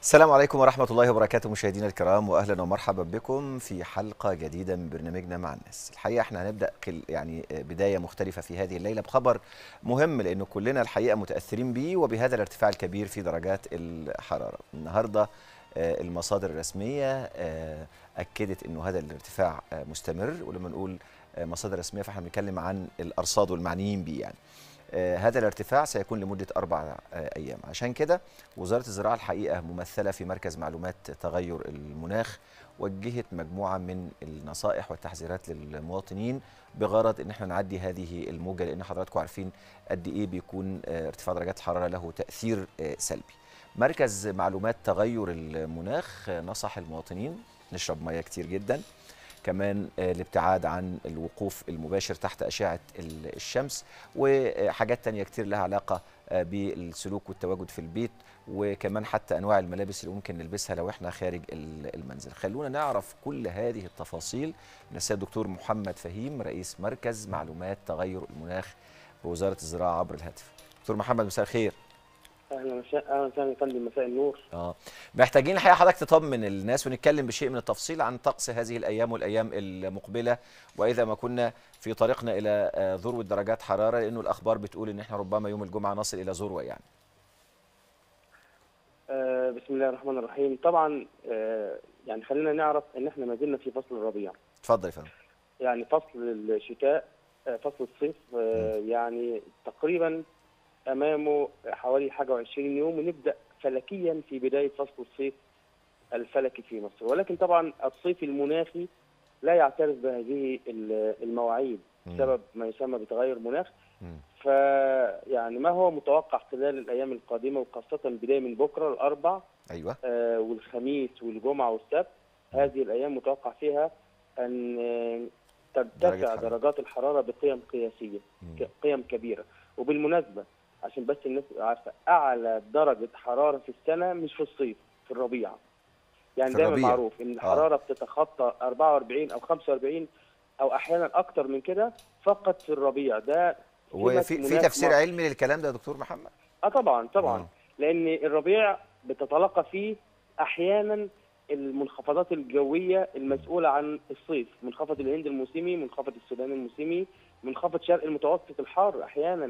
السلام عليكم ورحمة الله وبركاته مشاهدينا الكرام وأهلا ومرحبا بكم في حلقة جديدة من برنامجنا مع الناس الحقيقة احنا هنبدأ قل- يعني بداية مختلفة في هذه الليلة بخبر مهم لأنه كلنا الحقيقة متأثرين به وبهذا الارتفاع الكبير في درجات الحرارة النهاردة آه، المصادر الرسمية آه، أكدت أنه هذا الارتفاع آه، مستمر ولما نقول آه، مصادر رسمية فاحنا بنتكلم عن الأرصاد والمعنيين به يعني آه، هذا الارتفاع سيكون لمدة أربع آه، أيام عشان كده وزارة الزراعة الحقيقة ممثلة في مركز معلومات تغير المناخ وجهت مجموعة من النصائح والتحذيرات للمواطنين بغرض ان احنا نعدي هذه الموجة لان حضراتكم عارفين قد ايه بيكون آه، ارتفاع درجات الحرارة له تأثير آه، سلبي مركز معلومات تغير المناخ آه، نصح المواطنين نشرب مياه كتير جدا كمان آه، الابتعاد عن الوقوف المباشر تحت أشعة ال- الشمس وحاجات تانية كتير لها علاقة آه، بالسلوك والتواجد في البيت وكمان حتى أنواع الملابس اللي ممكن نلبسها لو احنا خارج ال- المنزل خلونا نعرف كل هذه التفاصيل من السيد الدكتور محمد فهيم رئيس مركز معلومات تغير المناخ بوزارة الزراعة عبر الهاتف دكتور محمد مساء الخير اهلا وسهلا اهلا وسهلا يا فندم مساء النور اه محتاجين الحقيقه حضرتك تطمن الناس ونتكلم بشيء من التفصيل عن طقس هذه الايام والايام المقبله واذا ما كنا في طريقنا الى آه، ذروه درجات حراره لانه الاخبار بتقول ان احنا ربما يوم الجمعه نصل الى ذروه يعني آه بسم الله الرحمن الرحيم طبعا آه يعني خلينا نعرف ان احنا ما زلنا في فصل الربيع اتفضل يا فندم يعني فصل الشتاء آه فصل الصيف آه يعني تقريبا امامه حوالي حاجه وعشرين يوم ونبدا فلكيا في بدايه فصل الصيف الفلكي في مصر ولكن طبعا الصيف المناخي لا يعترف بهذه ال- المواعيد مم. بسبب ما يسمى بتغير مناخ مم. فيعني ما هو متوقع خلال الايام القادمه وخاصه بدايه من بكره الاربع ايوه آه، والخميس والجمعه والسبت هذه الايام متوقع فيها ان آه، درجة ترتفع حرارة. درجات الحراره بقيم قياسيه مم. ك- قيم كبيره وبالمناسبه عشان بس الناس تبقى عارفه اعلى درجه حراره في السنه مش في الصيف في الربيع يعني في دايما الربيع. معروف ان الحراره بتتخطى 44 او 45 او احيانا اكتر من كده فقط في الربيع ده وفي سمة في مناخ تفسير مصر. علمي للكلام ده يا دكتور محمد اه طبعا طبعا آه. لان الربيع بتتلقى فيه احيانا المنخفضات الجويه المسؤوله عن الصيف منخفض الهند الموسمي منخفض السودان الموسمي منخفض شرق المتوسط الحار احيانا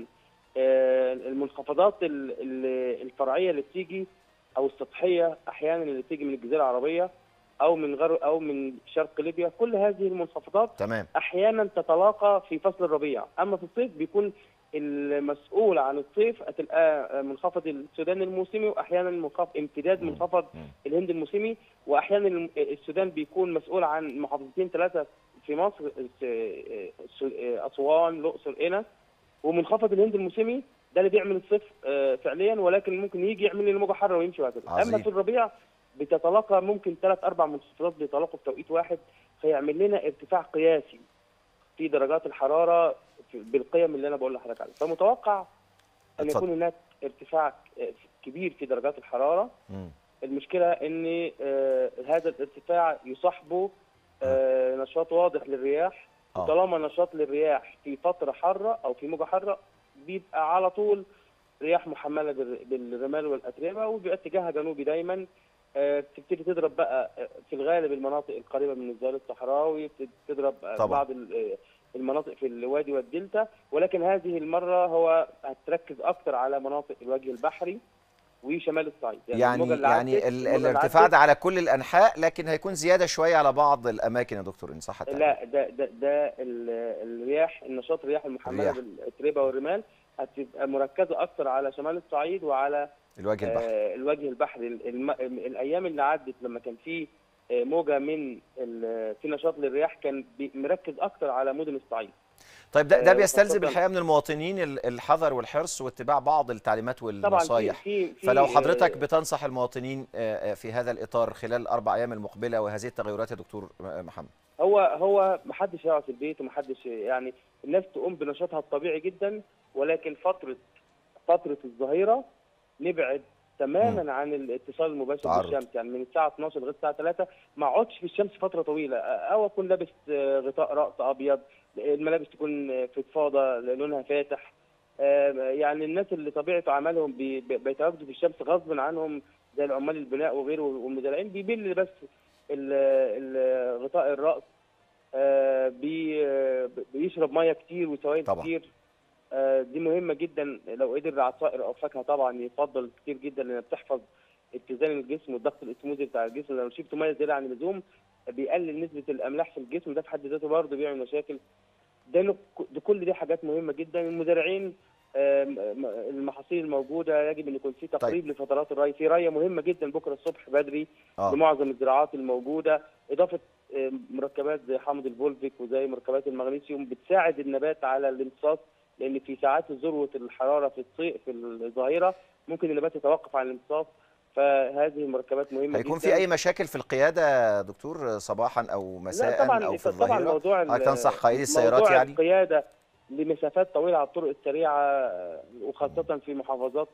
آه، المنخفضات ال- ال- الفرعيه اللي بتيجي او السطحيه احيانا اللي بتيجي من الجزيره العربيه او من غرب او من شرق ليبيا كل هذه المنخفضات تمام احيانا تتلاقى في فصل الربيع اما في الصيف بيكون المسؤول عن الصيف هتلقى منخفض السودان الموسمي واحيانا منخفض امتداد مم. منخفض مم. الهند الموسمي واحيانا الم- السودان بيكون مسؤول عن محافظتين ثلاثه في مصر الس- الس- اسوان الاقصر قنا ومنخفض الهند الموسمي ده اللي بيعمل الصيف آه، فعليا ولكن ممكن يجي يعمل لي الموجه حاره ويمشي بعد كده عظيم. اما في الربيع بتتلاقى ممكن ثلاث اربع منخفضات بيتلاقوا في توقيت واحد فيعمل لنا ارتفاع قياسي في درجات الحراره في- بالقيم اللي انا بقول لحضرتك عليها فمتوقع ان اتفضل. يكون هناك ارتفاع آه، كبير في درجات الحراره مم. المشكله ان آه، هذا الارتفاع يصاحبه آه، نشاط واضح للرياح آه. وطالما نشاط للرياح في فتره حاره او في موجه حاره بيبقى على طول رياح محمله بال- بالرمال والاتربه وبيبقى اتجاهها جنوبي دايما آه، بتبتدي تضرب بقى آه، في الغالب المناطق القريبه من الظهير الصحراوي بتبتدي تضرب آه، طبعاً. بعض ال- آه، المناطق في الوادي والدلتا ولكن هذه المره هو هتركز اكتر على مناطق الوجه البحري وشمال الصعيد يعني الموجة اللي يعني عدت- ال- الموجة اللي الارتفاع عدت- ده على كل الانحاء لكن هيكون زياده شويه على بعض الاماكن يا دكتور ان صح التعبير لا ده ده ده ال- الرياح النشاط الرياح المحمله الرياح. بالاتربه والرمال هتبقى مركزه اكتر على شمال الصعيد وعلى الوجه البحري آه الوجه البحري ال- الم- الايام اللي عدت لما كان في آه، موجه من ال- في نشاط للرياح كان بي- مركز اكتر على مدن الصعيد طيب ده ده آه، بيستلزم وخاصة- الحقيقه من المواطنين ال- الحذر والحرص واتباع بعض التعليمات طبعا في والنصايح في في فلو حضرتك آه، بتنصح المواطنين آه، آه، في هذا الاطار خلال الاربع ايام المقبله وهذه التغيرات يا دكتور آه، محمد هو هو محدش يقعد في البيت ومحدش يعني الناس تقوم بنشاطها الطبيعي جدا ولكن فتره فتره الظهيره نبعد تماما عن الاتصال المباشر تعرض. بالشمس يعني من الساعه 12 لغايه الساعه 3 ما اقعدش في الشمس فتره طويله او اكون لابس آه، غطاء راس ابيض الملابس تكون آه، فضفاضه لونها فاتح آه، يعني الناس اللي طبيعه عملهم بي- بي- بيتواجدوا في الشمس غصب عنهم زي العمال البناء وغيره والمزارعين بيبل بس ال- ال- غطاء الراس آه، بي آه، بيشرب ميه كتير وسوائل طبعا. كتير آه، دي مهمه جدا لو قدر عصائر او فاكهه طبعا يفضل كتير جدا لانها بتحفظ اتزان الجسم والضغط الاسموزي بتاع الجسم لو شربت ميه زياده عن اللزوم بيقلل نسبه الاملاح في الجسم ده في حد ذاته برضه بيعمل مشاكل ده نك- ده كل دي حاجات مهمه جدا المزارعين آم، م- المحاصيل الموجوده يجب ان يكون في تقريب لفترات الري في ريه مهمه جدا بكره الصبح بدري اه لمعظم الزراعات الموجوده اضافه آم، مركبات زي حامض الفولفيك وزي مركبات المغنيسيوم بتساعد النبات على الامتصاص لان في ساعات ذروه الحراره في الصيف في الظهيره ممكن النبات يتوقف عن الامتصاص فهذه المركبات مهمه هيكون جدا في اي مشاكل في القياده دكتور صباحا او مساء لا طبعا او في طبعا الظهيره موضوع ال- هل تنصح قائدي السيارات موضوع يعني القياده لمسافات طويله على الطرق السريعه آه، وخاصه في محافظات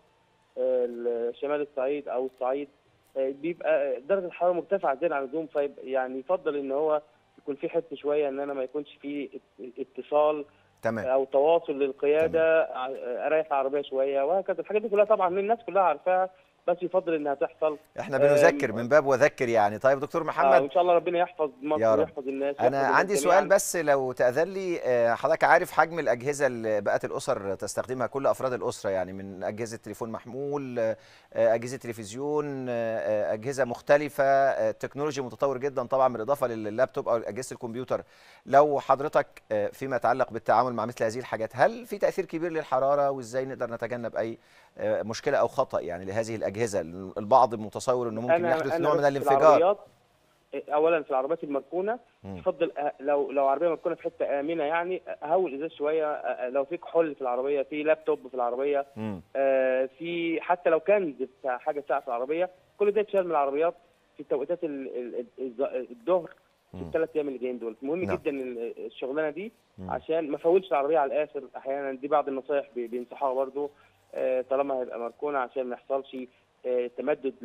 آه، شمال الصعيد او الصعيد آه، بيبقى درجه الحراره مرتفعه زياده عن اللزوم فيبقى يعني يفضل ان هو يكون في حس شويه ان انا ما يكونش في ات- اتصال تمام او تواصل للقياده ع- اريح العربيه شويه وهكذا الحاجات دي كلها طبعا الناس كلها عارفاها بس يفضل انها تحصل احنا بنذكر من باب وذكر يعني طيب دكتور آه محمد وان شاء الله ربنا يحفظ مصر يا رب. ويحفظ الناس انا ويحفظ عندي الناس سؤال جميعاً. بس لو تاذن لي آه، حضرتك عارف حجم الاجهزه اللي بقت الاسر تستخدمها كل افراد الاسره يعني من اجهزه تليفون محمول آه، آه، اجهزه تلفزيون آه، آه، اجهزه مختلفه آه، تكنولوجي متطور جدا طبعا بالاضافه لللابتوب او اجهزه الكمبيوتر لو حضرتك آه، فيما يتعلق بالتعامل مع مثل هذه الحاجات هل في تاثير كبير للحراره وازاي نقدر نتجنب اي آه، مشكله او خطا يعني لهذه الاجهزه البعض متصور انه ممكن يحدث نوع بس من في الانفجار العربيات اولا في العربيات المركونه مم. يفضل أه- لو لو عربيه مركونه في حته امنه يعني هول الازاز شويه أه، لو في كحول في العربيه في لابتوب في العربيه مم. آه، في حتى لو كان بتاع حاجه ساعه في العربيه كل ده يتشال من العربيات في توقيتات ال- ال- الظ- الظهر في مم. الثلاث ايام اللي جايين دول مهم نعم. جدا ال- الشغلانه دي مم. عشان ما فولش العربيه على الاخر احيانا دي بعض النصائح بي- بينصحوها برضو آه، طالما هيبقى مركونه عشان ما يحصلش آه، تمدد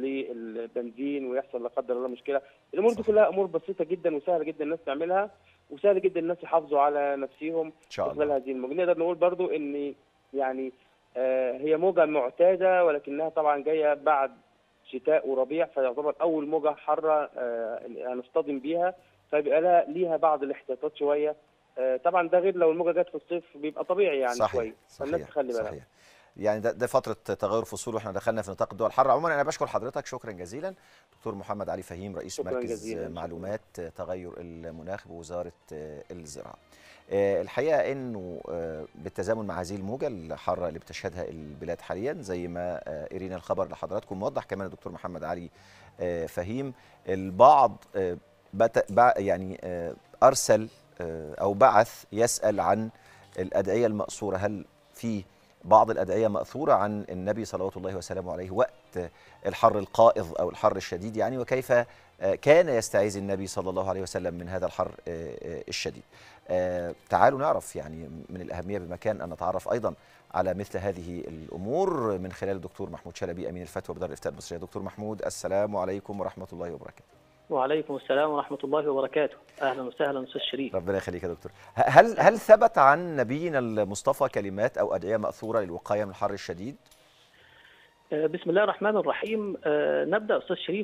للبنزين ويحصل لا قدر الله مشكله الامور دي صح. كلها امور بسيطه جدا وسهله جدا الناس تعملها وسهل جدا الناس يحافظوا على نفسهم ان شاء خلال الله هذه الموجة نقدر نقول برضو ان يعني آه، هي موجة معتادة ولكنها طبعا جاية بعد شتاء وربيع فيعتبر أول موجة حارة آه، هنصطدم بيها فبيبقى لها ليها بعض الاحتياطات شوية آه، طبعا ده غير لو الموجة جت في الصيف بيبقى طبيعي يعني صحيح شوية فالناس صحيح تخلي بالها صحيح يعني ده, ده فترة تغير فصول واحنا دخلنا في نطاق الدول الحارة عموما انا بشكر حضرتك شكرا جزيلا دكتور محمد علي فهيم رئيس شكراً مركز جزيلاً. شكراً. معلومات تغير المناخ بوزارة الزراعة آه، الحقيقة انه آه، بالتزامن مع هذه الموجة الحارة اللي بتشهدها البلاد حاليا زي ما آه، قرينا الخبر لحضراتكم موضح كمان الدكتور محمد علي آه، فهيم البعض آه، بت- بع- يعني آه، ارسل آه، او بعث يسأل عن الأدعية المأثورة هل في بعض الأدعية مأثورة عن النبي صلوات الله وسلامه عليه وقت الحر القائض أو الحر الشديد يعني وكيف آه، كان يستعيذ النبي صلى الله عليه وسلم من هذا الحر آه، آه، الشديد آه، تعالوا نعرف يعني من الأهمية بمكان أن نتعرف أيضا على مثل هذه الأمور من خلال الدكتور محمود شلبي أمين الفتوى بدار الإفتاء المصرية دكتور محمود السلام عليكم ورحمة الله وبركاته وعليكم السلام ورحمة الله وبركاته أهلا وسهلا أستاذ شريف ربنا يخليك يا دكتور ه- هل هل ثبت عن نبينا المصطفى كلمات أو أدعية مأثورة للوقاية من الحر الشديد آه، بسم الله الرحمن الرحيم آه، نبدأ أستاذ شريف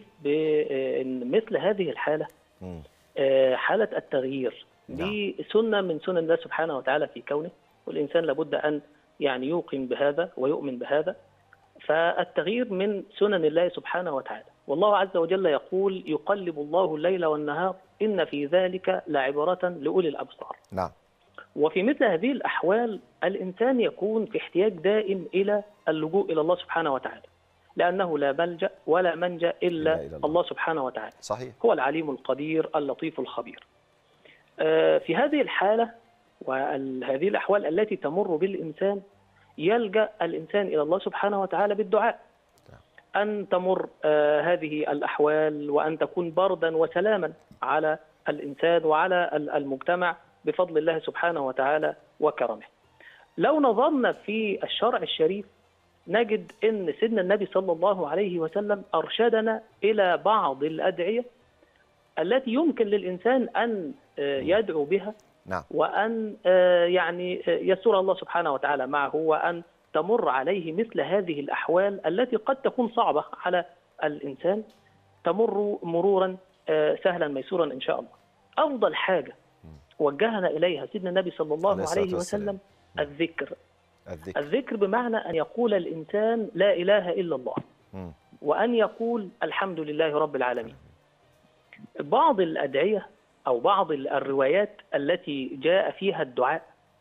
بأن مثل هذه الحالة مم. آه، حالة التغيير نعم. دي سنة من سنن الله سبحانه وتعالى في كونه والإنسان لابد أن يعني يوقن بهذا ويؤمن بهذا فالتغيير من سنن الله سبحانه وتعالى والله عز وجل يقول يقلب الله الليل والنهار إن في ذلك لعبرة لأولي الأبصار نعم وفي مثل هذه الأحوال الإنسان يكون في احتياج دائم إلى اللجوء إلى الله سبحانه وتعالى لأنه لا ملجأ ولا منجأ إلا إلا إلى الله. الله سبحانه وتعالى صحيح هو العليم القدير اللطيف الخبير آه، في هذه الحالة وهذه الأحوال التي تمر بالإنسان يلجأ الإنسان إلى الله سبحانه وتعالى بالدعاء أن تمر آه، هذه الأحوال وأن تكون بردا وسلاما على الإنسان وعلى ال- المجتمع بفضل الله سبحانه وتعالى وكرمه لو نظرنا في الشرع الشريف نجد أن سيدنا النبي صلى الله عليه وسلم أرشدنا إلى بعض الأدعية التي يمكن للإنسان أن آه، يدعو بها نعم وأن آه، يعني آه، يسر الله سبحانه وتعالى معه وأن تمر عليه مثل هذه الأحوال التي قد تكون صعبة على الإنسان تمر مرورا آه، سهلا ميسورا إن شاء الله أفضل حاجة وجهنا إليها سيدنا النبي صلى عليه الله الصلاة عليه والسلام. وسلم الذكر الذكر الذكر بمعنى أن يقول الإنسان لا إله إلا الله مم. وأن يقول الحمد لله رب العالمين بعض الأدعية أو بعض الروايات التي جاء فيها الدعاء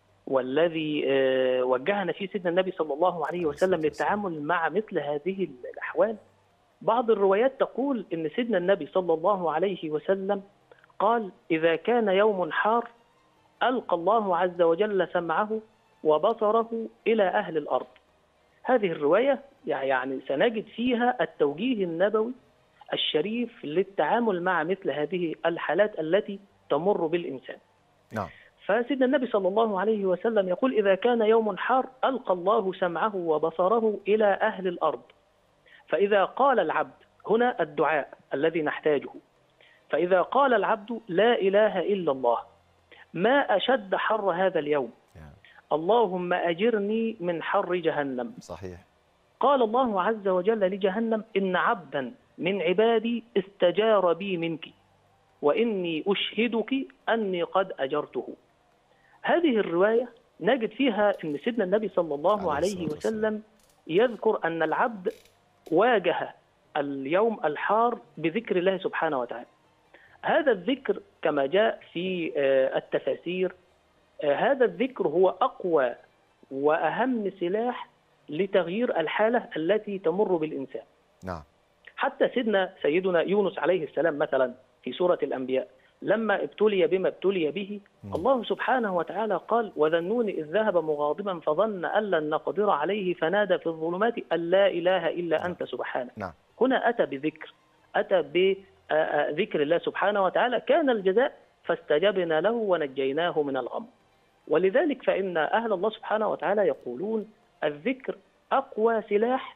والذي آه، وجهنا فيه سيدنا النبي صلى الله عليه وسلم للتعامل مع مثل هذه الأحوال بعض الروايات تقول إن سيدنا النبي صلى الله عليه وسلم قال إذا كان يوم حار ألقى الله عز وجل سمعه وبصره إلى أهل الأرض هذه الرواية يعني سنجد فيها التوجيه النبوي الشريف للتعامل مع مثل هذه الحالات التي تمر بالإنسان نعم فسيدنا النبي صلى الله عليه وسلم يقول إذا كان يوم حار ألقى الله سمعه وبصره إلى أهل الأرض فإذا قال العبد هنا الدعاء الذي نحتاجه فإذا قال العبد لا إله إلا الله ما أشد حر هذا اليوم يعني اللهم أجرني من حر جهنم صحيح قال الله عز وجل لجهنم إن عبدا من عبادي استجار بي منك وإني أشهدك أني قد أجرته هذه الرواية نجد فيها أن سيدنا النبي صلى الله عليه عليه الصلاة وسلم يذكر أن العبد واجه اليوم الحار بذكر الله سبحانه وتعالى هذا الذكر كما جاء في آه، التفاسير آه، هذا الذكر هو أقوى وأهم سلاح لتغيير الحالة التي تمر بالإنسان نعم حتى سيدنا سيدنا يونس عليه السلام مثلا في سورة الأنبياء لما ابتلي بما ابتلي به مم. الله سبحانه وتعالى قال وذنون إذ ذهب مغاضبا فظن أن لن نقدر عليه فنادى في الظلمات أن لا إله إلا أنت سبحانك نعم هنا أتى بذكر أتى بذكر الله سبحانه وتعالى كان الجزاء فاستجبنا له ونجيناه من الغم ولذلك فإن أهل الله سبحانه وتعالى يقولون الذكر أقوى سلاح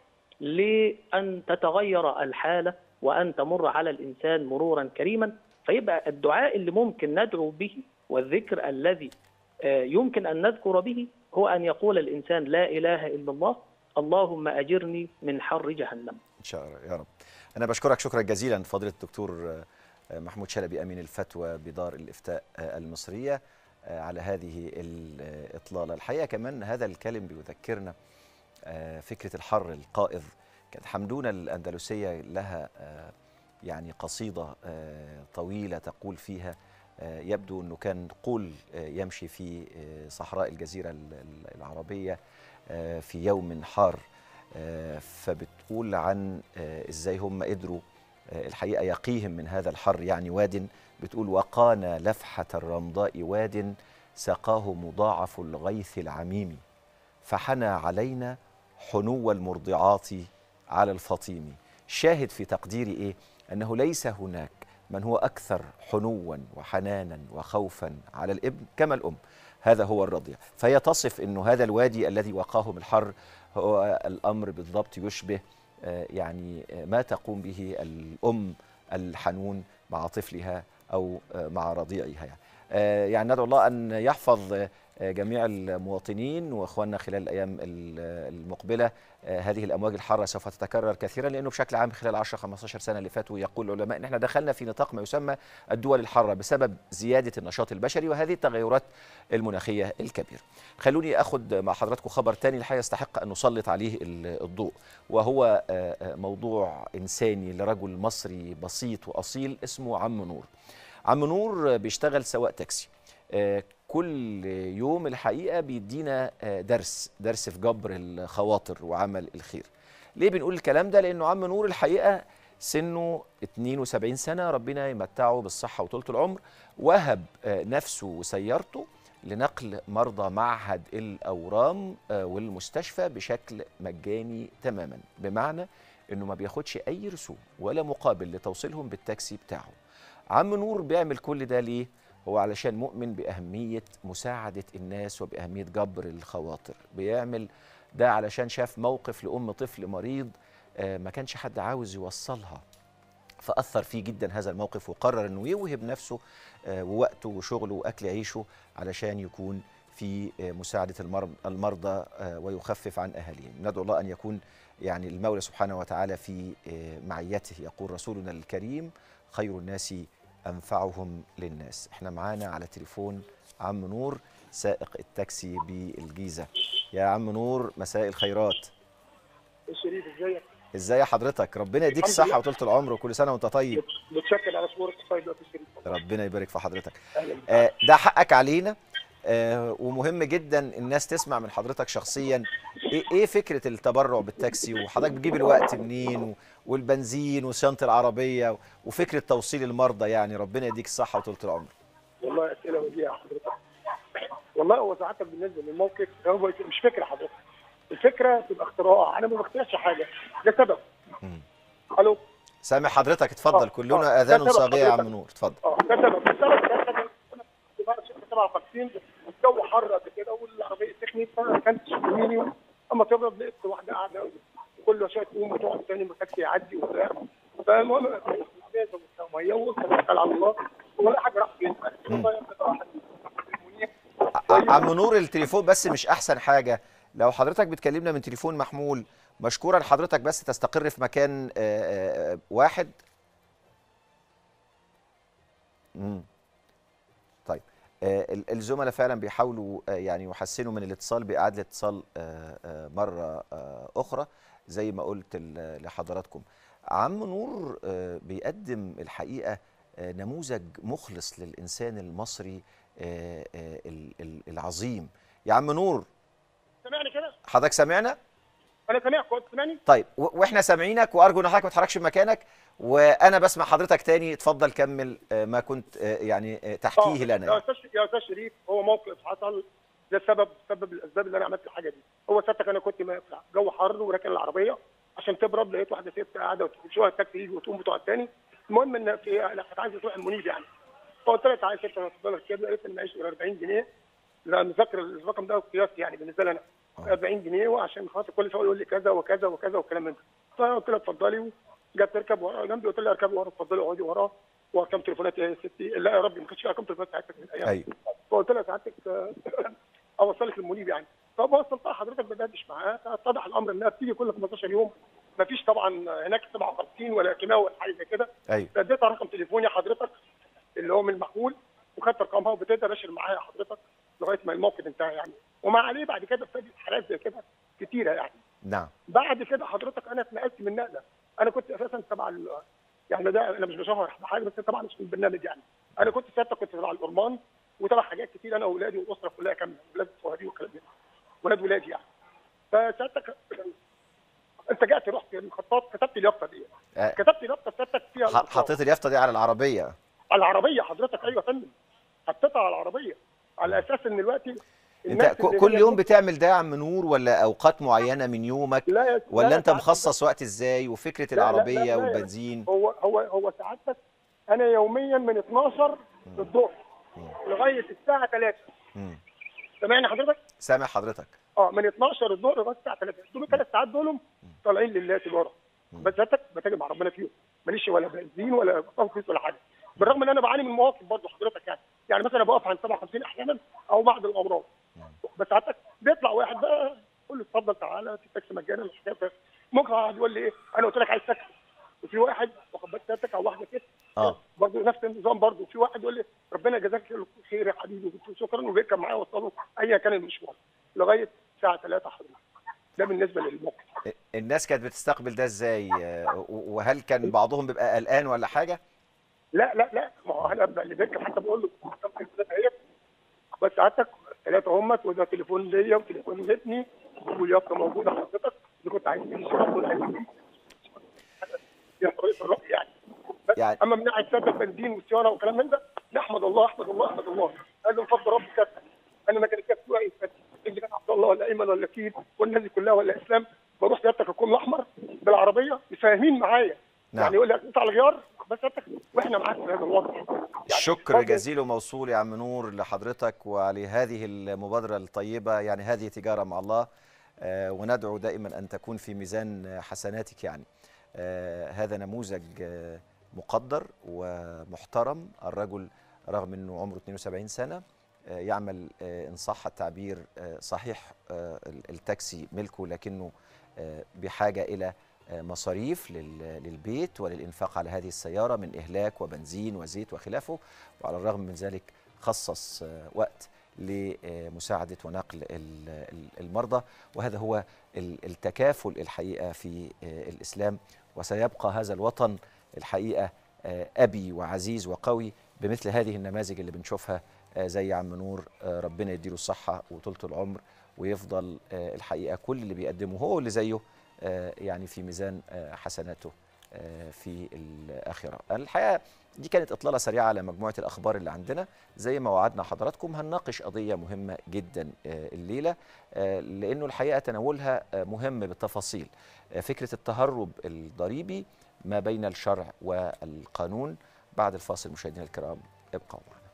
لأن تتغير الحالة وأن تمر على الإنسان مرورا كريما فيبقى الدعاء اللي ممكن ندعو به والذكر الذي آه، يمكن أن نذكر به هو أن يقول الإنسان لا إله إلا الله اللهم أجرني من حر جهنم ان شاء الله يا رب انا بشكرك شكرا جزيلا فضيله الدكتور آه، محمود شلبي امين الفتوى بدار الافتاء آه، المصريه آه، على هذه الاطلاله الحقيقه كمان هذا الكلم بيذكرنا آه، فكره الحر القائض كانت حمدونه الاندلسيه لها آه، يعني قصيده آه، طويله تقول فيها آه، يبدو انه كان قول آه، يمشي في آه، صحراء الجزيره ال- ال- العربيه آه، في يوم حار آه، فبتقول عن آه، ازاي هم قدروا آه، الحقيقه يقيهم من هذا الحر يعني واد بتقول وقانا لفحه الرمضاء واد سقاه مضاعف الغيث العميم فحنى علينا حنو المرضعات على الفطيم شاهد في تقديري ايه انه ليس هناك من هو اكثر حنوا وحنانا وخوفا على الابن كما الام هذا هو الرضيع فهي تصف انه هذا الوادي الذي وقاهم الحر هو الامر بالضبط يشبه آه، يعني آه، ما تقوم به الام الحنون مع طفلها او آه، مع رضيعها يعني. آه، يعني ندعو الله ان يحفظ آه، جميع المواطنين واخواننا خلال الايام ال- المقبله آه، هذه الامواج الحاره سوف تتكرر كثيرا لانه بشكل عام خلال 10 15 سنه اللي فاتوا يقول العلماء ان احنا دخلنا في نطاق ما يسمى الدول الحاره بسبب زياده النشاط البشري وهذه التغيرات المناخيه الكبيره. خلوني اخد مع حضراتكم خبر تاني الحقيقه يستحق ان نسلط عليه ال- الضوء وهو آه، آه، موضوع انساني لرجل مصري بسيط واصيل اسمه عم نور. عم نور بيشتغل سواق تاكسي. آه، كل يوم الحقيقه بيدينا آه، درس درس في جبر الخواطر وعمل الخير. ليه بنقول الكلام ده؟ لانه عم نور الحقيقه سنه 72 سنه ربنا يمتعه بالصحه وطولة العمر وهب آه، نفسه وسيارته لنقل مرضى معهد الاورام آه، والمستشفى بشكل مجاني تماما بمعنى انه ما بياخدش اي رسوم ولا مقابل لتوصيلهم بالتاكسي بتاعه عم نور بيعمل كل ده ليه هو علشان مؤمن باهميه مساعده الناس وباهميه جبر الخواطر بيعمل ده علشان شاف موقف لام طفل مريض آه، ما كانش حد عاوز يوصلها فأثر فيه جدا هذا الموقف وقرر أنه يوهب نفسه آه، ووقته وشغله وأكل عيشه علشان يكون في آه، مساعدة المرض- المرضى آه، ويخفف عن أهاليهم ندعو الله أن يكون يعني المولى سبحانه وتعالى في آه، معيته يقول رسولنا الكريم خير الناس انفعهم للناس احنا معانا على تليفون عم نور سائق التاكسي بالجيزه يا عم نور مساء الخيرات الشريف ازيك؟ ازاي حضرتك ربنا يديك الحمد الصحه لله. وطولة العمر وكل سنه وانت طيب متشكر على صورة الطيب يا الشريف ربنا يبارك في حضرتك اهلا بك. آه، ده حقك علينا آه، ومهم جدا الناس تسمع من حضرتك شخصيا ايه إيه فكره التبرع بالتاكسي وحضرتك بتجيب الوقت منين و- والبنزين وصيانه العربيه وفكره توصيل المرضى يعني ربنا يديك الصحه وطولة العمر والله اسئله وديعه حضرتك والله هو سعادتك بالنسبه للموقف هو مش فكره حضرتك الفكره تبقى اختراع انا ما بخترعش حاجه ده سبب مم. الو سامع حضرتك اتفضل آه، كلنا آه، اذان ده سبب صاغيه يا عم حضرتك. نور اتفضل اه ده سبب السبب ده سبب انا في بعد شهر 57 الجو حر قد كده والعربيه سخنت فما كانتش يميني اما تبرد لقيت واحده قاعده كل شويه تقوم وتقعد تاني ما كانش يعدي وبتاع فالمهم العربيه زودتها ميه وتوكل على الله ولا حاجه راح فين والله يا ابني ده واحد منير. ع- عم نور التليفون بس مش احسن حاجه لو حضرتك بتكلمنا من تليفون محمول مشكورا حضرتك بس تستقر في مكان آه، آه، واحد مم. طيب آه، ال- الزملاء فعلا بيحاولوا آه، يعني يحسنوا من الاتصال باعاده الاتصال آه، آه، مره آه، اخرى زي ما قلت ل- لحضراتكم عم نور آه، بيقدم الحقيقه آه، نموذج مخلص للانسان المصري آه، آه، ال- ال- العظيم يا عم نور سامعني كده حضرتك سامعنا انا سامعك كويس سامعني طيب و- واحنا سامعينك وارجو ان حضرتك ما تتحركش من مكانك وانا بسمع حضرتك تاني اتفضل كمل آه، ما كنت آه، يعني آه، تحكيه لنا يا يعني. استاذ يا استاذ شريف هو موقف حصل ده سبب سبب الاسباب اللي انا عملت الحاجه دي هو ساعتك انا كنت ما- في جو حر وراكن العربيه عشان تبرد لقيت واحده ست قاعده وشويه التاكسي يجي وتقوم بتوع الثاني المهم ان في انا كنت عايزه تروح المنيب يعني فقلت لها تعالى ست انا هفضلك كده قالت لي معيش غير 40 جنيه لا مذاكر الرقم ده قياسي يعني بالنسبه لي انا 40 جنيه وعشان خاطر كل شويه يقول لي كذا وكذا وكذا والكلام من ده فقلت لها اتفضلي جت تركب ورا جنبي قلت لها اركبي ورا اتفضلي اقعدي ورا وارقام تليفونات يا ستي لا يا ربي ما كانش في ارقام تليفونات ساعتها من الايام ايوه فقلت لها سعادتك آه، اوصلك للمنيب يعني فوصلتها حضرتك بدردش معاها فاتضح الامر انها بتيجي كل 15 يوم ما فيش طبعا هناك 57 ولا كيماوي ولا حاجه زي كده ايوه اديتها رقم تليفوني حضرتك اللي هو من المحمول وخدت رقمها وابتديت ابشر معاها حضرتك لغايه ما الموقف انتهى يعني وما عليه بعد كده ابتدت حالات زي كده كتيره يعني نعم بعد كده حضرتك انا اتنقلت من نقله انا كنت اساسا تبع ال- يعني ده انا مش بشهر بحاجه بس طبعا مش من البرنامج يعني انا كنت ساعتها كنت تبع الأرمان وتبع حاجات كتير انا واولادي والاسره كلها كامله ولاد فؤادي والكلام ده ولاد ولادي يعني فساعتك انت جات رحت المخطط كتبت اليافطه دي آه، كتبت اليافطه سيادتك فيها ح- حطيت اليافطه دي على العربيه على العربيه حضرتك ايوه يا فندم حطيتها على العربيه على اساس ان دلوقتي انت الناس ك- اللي كل هي- يوم بتعمل ده يا عم نور ولا اوقات معينه من يومك لا يا- لا ولا يا انت سعادتك. مخصص وقت ازاي وفكره لا، لا، لا، العربيه لا. والبنزين هو هو هو سعادتك انا يوميا من 12 الظهر لغايه الساعه 3 مم. سامعني حضرتك؟ سامع حضرتك اه من 12 الظهر لغايه الساعه 3 دول الثلاث ساعات دول طالعين لله تجاره بس سعادتك بتاجر مع ربنا فيهم ماليش ولا بنزين ولا بطاقه فلوس ولا حاجه بالرغم ان انا بعاني من مواقف برضه حضرتك يعني يعني مثلا بقف عند 57 احيانا او بعض الامراض بس ساعتك بيطلع واحد بقى يقول له اتفضل تعالى في تاكسي مجانا مش كده ممكن واحد يقول لي ايه انا قلت لك عايز تاكسي وفي واحد واخد بالك سيادتك او واحده كده اه برضه نفس النظام برضه في واحد يقول لي ربنا جزاك خير يا حبيبي قلت له شكرا وبيركب معايا وصله ايا كان المشوار لغايه الساعه 3 حضرتك ده بالنسبه للموقف الناس كانت بتستقبل ده ازاي آه، و- وهل كان بعضهم بيبقى قلقان ولا حاجه لا لا لا ما هو انا اللي بيركب حتى بقول له طب الثلاثه اهي بس سعادتك ثلاثه هم وده تليفون ليا وتليفون ابني واليافطه موجوده حضرتك اللي كنت عايز فيه الشرط ولا عايز فيه يا طريقه الرأي يعني بس يعني- اما من ناحيه سد البنزين والصيانه والكلام من ده نحمد الله احمد الله احمد الله هذا من فضل ربي كده انا ما كان كده كويس اللي كان عبد الله ولا ايمن ولا كيد والناس دي كلها ولا اسلام بروح سيادتك الكون الاحمر بالعربيه فاهمين معايا نعم. يعني يقول لك اقطع الغيار بس سيادتك واحنا معاك في هذا الوضع يعني الشكر برضه- جزيل وموصول يا عم نور لحضرتك وعلى هذه المبادرة الطيبة يعني هذه تجارة مع الله آه، وندعو دائما أن تكون في ميزان حسناتك يعني آه، هذا نموذج آه، مقدر ومحترم الرجل رغم أنه عمره 72 سنة آه، يعمل آه، إن صح التعبير آه، صحيح آه، ال- التاكسي ملكه لكنه آه، بحاجه الى آه، مصاريف لل- للبيت وللانفاق على هذه السياره من اهلاك وبنزين وزيت وخلافه وعلى الرغم من ذلك خصص آه، وقت لمساعده ونقل ال- ال- المرضى وهذا هو ال- التكافل الحقيقه في آه، الاسلام وسيبقى هذا الوطن الحقيقه آه، ابي وعزيز وقوي بمثل هذه النماذج اللي بنشوفها آه، زي عم نور آه، ربنا يديله الصحه وطولة العمر ويفضل آه، الحقيقه كل اللي بيقدمه هو اللي زيه آه، يعني في ميزان آه، حسناته آه، في الاخره. الحقيقه دي كانت اطلاله سريعه على مجموعه الاخبار اللي عندنا زي ما وعدنا حضراتكم هنناقش قضيه مهمه جدا آه، الليله آه، لانه الحقيقه تناولها آه، مهم بالتفاصيل آه، فكره التهرب الضريبي ما بين الشرع والقانون بعد الفاصل مشاهدينا الكرام ابقوا معنا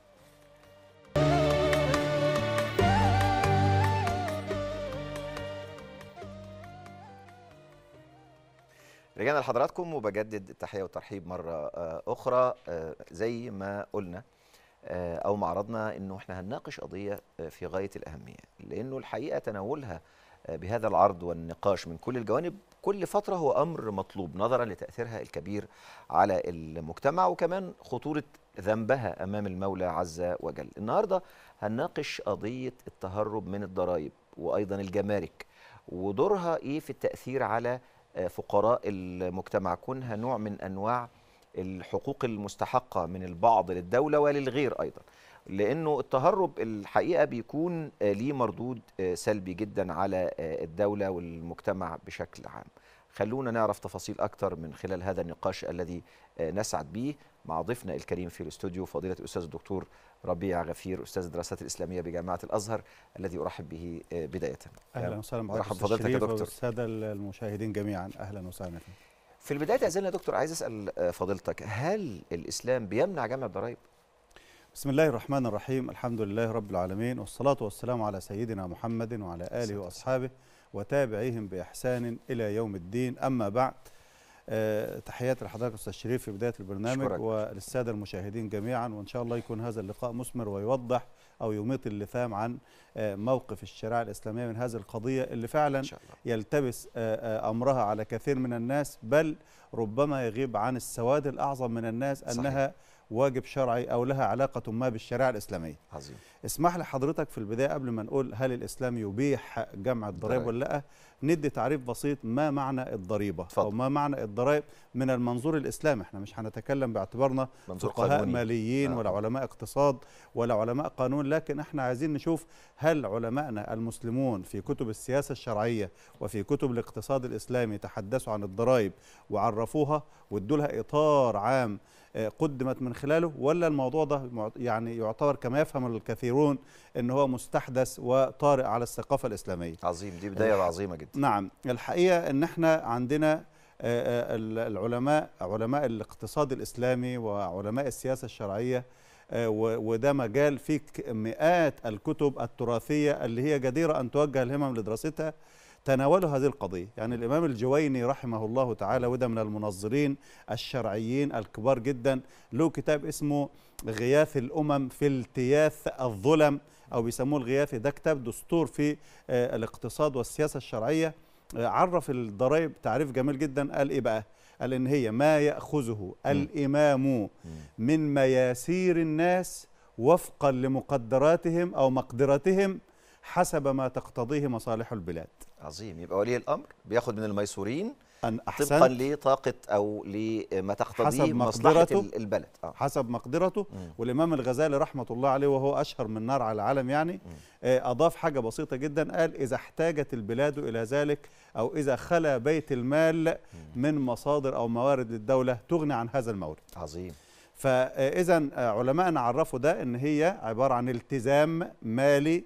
رجعنا لحضراتكم وبجدد التحية والترحيب مرة آه، أخرى آه، زي ما قلنا آه، أو ما عرضنا إنه إحنا هنناقش قضية آه، في غاية الأهمية لأنه الحقيقة تناولها آه، بهذا العرض والنقاش من كل الجوانب كل فترة هو أمر مطلوب نظرا لتأثيرها الكبير على المجتمع وكمان خطورة ذنبها أمام المولى عز وجل النهاردة هنناقش قضية التهرب من الضرائب وأيضا الجمارك ودورها إيه في التأثير على آه، فقراء المجتمع كونها نوع من انواع الحقوق المستحقه من البعض للدوله وللغير ايضا لانه التهرب الحقيقه بيكون آه، ليه مردود آه، سلبي جدا على آه، الدوله والمجتمع بشكل عام خلونا نعرف تفاصيل اكتر من خلال هذا النقاش الذي آه، نسعد به مع ضيفنا الكريم في الاستوديو فضيله الاستاذ الدكتور ربيع غفير استاذ الدراسات الاسلاميه بجامعه الازهر الذي ارحب به آه، بدايه اهلا وسهلا مرحبا بحضرتك بفضيلتك يا دكتور. والساده المشاهدين جميعا اهلا وسهلا فيكم. في البدايه اذن يا دكتور عايز اسال آه، فضيلتك هل الاسلام بيمنع جمع الضرائب بسم الله الرحمن الرحيم الحمد لله رب العالمين والصلاه والسلام على سيدنا محمد وعلى اله والسلام. واصحابه وتابعيهم باحسان الى يوم الدين اما بعد آه، تحياتي لحضرتك استاذ شريف في بدايه البرنامج أشكرك. وللساده المشاهدين جميعا وان شاء الله يكون هذا اللقاء مثمر ويوضح او يميط اللثام عن آه، موقف الشريعه الاسلاميه من هذه القضيه اللي فعلا ان شاء الله يلتبس آه، آه، امرها على كثير من الناس بل ربما يغيب عن السواد الاعظم من الناس صحيح. انها واجب شرعي او لها علاقه ما بالشريعه الاسلاميه. عظيم اسمح لي حضرتك في البدايه قبل ما نقول هل الاسلام يبيح جمع الضرائب الضرائب. ولا لا ندي تعريف بسيط ما معنى الضريبه اتفضل. او ما معنى الضرائب من المنظور الاسلامي احنا مش هنتكلم باعتبارنا منظور فقهاء قانوني ماليين آه. ولا علماء اقتصاد ولا علماء قانون لكن احنا عايزين نشوف هل علمائنا المسلمون في كتب السياسة الشرعية وفي كتب الاقتصاد الإسلامي تحدثوا عن الضرائب وعرفوها وادوا لها إطار عام آه، قدمت من خلاله ولا الموضوع ده مع- يعني يعتبر كما يفهم الكثيرون ان هو مستحدث وطارئ على الثقافة الإسلامية عظيم دي بدايه الح- عظيمه جدا نعم الحقيقة ان احنا عندنا آه، آه، ال- العلماء علماء الاقتصاد الإسلامي وعلماء السياسة الشرعية آه، و- وده مجال فيه ك- مئات الكتب التراثية اللي هي جديرة أن توجه الهمم لدراستها تناولوا هذه القضية يعني الإمام الجويني رحمه الله تعالى وده من المنظرين الشرعيين الكبار جدا له كتاب اسمه غياث الأمم في التياث الظلم أو بيسموه الغياثي ده كتاب دستور في آه، الاقتصاد والسياسة الشرعية آه، عرف الضرائب تعريف جميل جدا قال إيه بقى قال إن هي ما يأخذه الإمام مم. من مياسير الناس وفقا لمقدراتهم او مقدرتهم حسب ما تقتضيه مصالح البلاد عظيم يبقى ولي الامر بياخد من الميسورين ان طبقا احسنت لطاقه او لما تقتضيه حسب مصلحه مقدرته. ال- البلد اه حسب مقدرته مم. والامام الغزالي رحمه الله عليه وهو اشهر من نار على العالم يعني آه، اضاف حاجه بسيطه جدا قال اذا احتاجت البلاد الى ذلك او اذا خلا بيت المال من مصادر او موارد للدوله تغني عن هذا المورد عظيم فاذا علماءنا عرفوا ده ان هي عباره عن التزام مالي